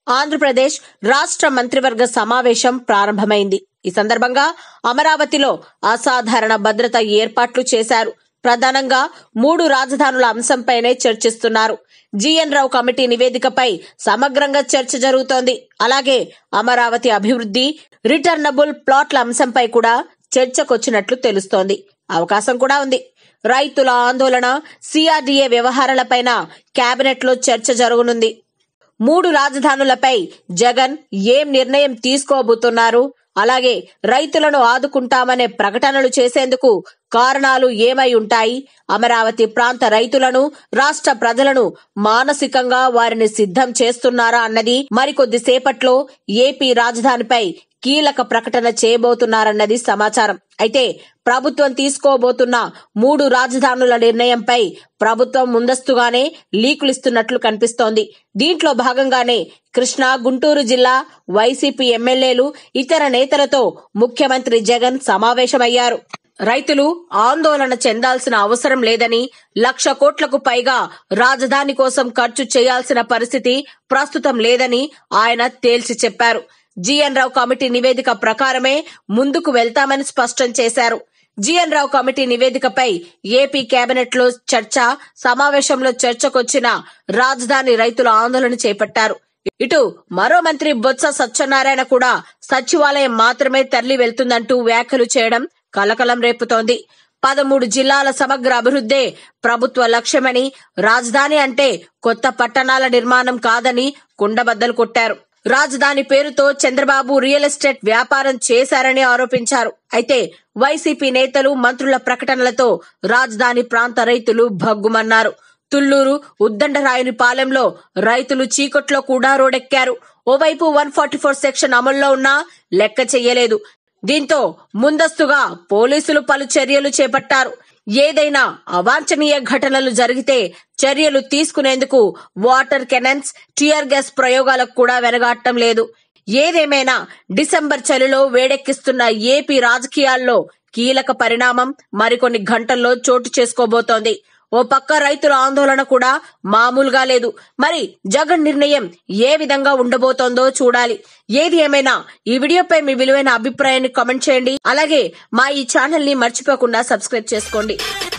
ఆంధ్రప్రదేశ్ రాష్ట్ర మంత్రివర్గ సమావేశం ప్రారంభమైంది ఈ సందర్భంగా అమరావతిలో అసాధారణ భద్రత ఏర్పాట్లు చేశారు ప్రధానంగా మూడు రాజధానుల అంశంపైనే చర్చిస్తున్నారు జీఎన్ రావు కమిటీ నివేదికపై సమగ్రంగా చర్చ జరుగుతోంది అలాగే అమరావతి అభివృద్ధి రిటర్నబుల్ ప్లాట్ల అంశంపై కూడా చర్చకొచ్చినట్లు తెలుస్తోంది అవకాశం కూడా ఉంది రైతుల ఆందోళన సిఆర్డీఏ వ్యవహారాలపైన కేబినెట్ లో చర్చ జరగనుంది మూడు రాజధానులపై జగన్ ఏం నిర్ణయం తీసుకోబోతున్నారు అలాగే రైతులను ఆదుకుంటామనే ప్రకటనలు చేసేందుకు కారణాలు ఏమై ఉంటాయి అమరావతి ప్రాంత రైతులను రాష్ట్ర ప్రజలను మానసికంగా వారిని సిద్ధం చేస్తున్నారా అన్నది మరికొద్ది సేపట్లో ఏపీ రాజధానిపై కీలక ప్రకటన చేయబోతున్నారన్నది సమాచారం అయితే ప్రభుత్వం తీసుకోబోతున్న మూడు రాజధానుల నిర్ణయంపై ప్రభుత్వం ముందస్తుగానే లీకులిస్తున్నట్లు కనిపిస్తోంది దీంట్లో భాగంగానే కృష్ణా గుంటూరు జిల్లా వైసీపీ ఎమ్మెల్యేలు ఇతర నేతలతో ముఖ్యమంత్రి జగన్ సమావేశమయ్యారు రైతులు ఆందోళన చెందాల్సిన అవసరం లేదని లక్ష కోట్లకు పైగా రాజధాని కోసం ఖర్చు చేయాల్సిన పరిస్థితి ప్రస్తుతం లేదని ఆయన తేల్చి చెప్పారు జీఎన్ రావు కమిటీ నివేదిక ప్రకారమే ముందుకు వెళ్తామని స్పష్టం చేశారు జీఎన్ రావు కమిటీ నివేదికపై ఏపీ కేబినెట్ లో చర్చ సమావేశంలో చర్చకొచ్చిన రాజధాని రైతుల ఆందోళన చేపట్టారు ఇటు మరో మంత్రి బొత్స సత్యనారాయణ కూడా సచివాలయం మాత్రమే తరలి వెళ్తుందంటూ వ్యాఖ్యలు చేయడం కలకలం రేపుతోంది పదమూడు జిల్లాల సమగ్ర అభివృద్ధే ప్రభుత్వ లక్ష్యమని రాజధాని అంటే కొత్త పట్టణాల నిర్మాణం కాదని కుండబద్దలు కొట్టారు రాజధాని పేరుతో చంద్రబాబు రియల్ ఎస్టేట్ వ్యాపారం చేశారని ఆరోపించారు అయితే వైసీపీ నేతలు మంత్రుల ప్రకటనలతో రాజధాని ప్రాంత రైతులు భగ్గుమన్నారు తుళ్లూరు ఉద్దండరాయుని పాలెంలో రైతులు చీకట్లో కూడా రోడెక్కారు ఓవైపు వన్ ఫార్టీ ఫోర్ సెక్షన్ అమల్లో ఉన్నా లెక్క చెయ్యలేదు దీంతో ముందస్తుగా పోలీసులు పలు చర్యలు చేపట్టారు ఏదైనా అవాంఛనీయ ఘటనలు జరిగితే చర్యలు తీసుకునేందుకు వాటర్ కెనన్స్ టియర్ గ్యాస్ ప్రయోగాలకు కూడా వెనగాడటం లేదు ఏదేమైనా డిసెంబర్ చలిలో వేడెక్కిస్తున్న ఏపీ రాజకీయాల్లో కీలక పరిణామం మరికొన్ని గంటల్లో చోటు చేసుకోబోతోంది ఓ పక్క రైతుల ఆందోళన కూడా మామూలుగా లేదు మరి జగన్ నిర్ణయం ఏ విధంగా ఉండబోతోందో చూడాలి ఏది ఏమైనా ఈ వీడియోపై మీ విలువైన అభిప్రాయాన్ని కామెంట్ చేయండి అలాగే మా ఈ ఛానల్ ని మర్చిపోకుండా సబ్స్క్రైబ్ చేసుకోండి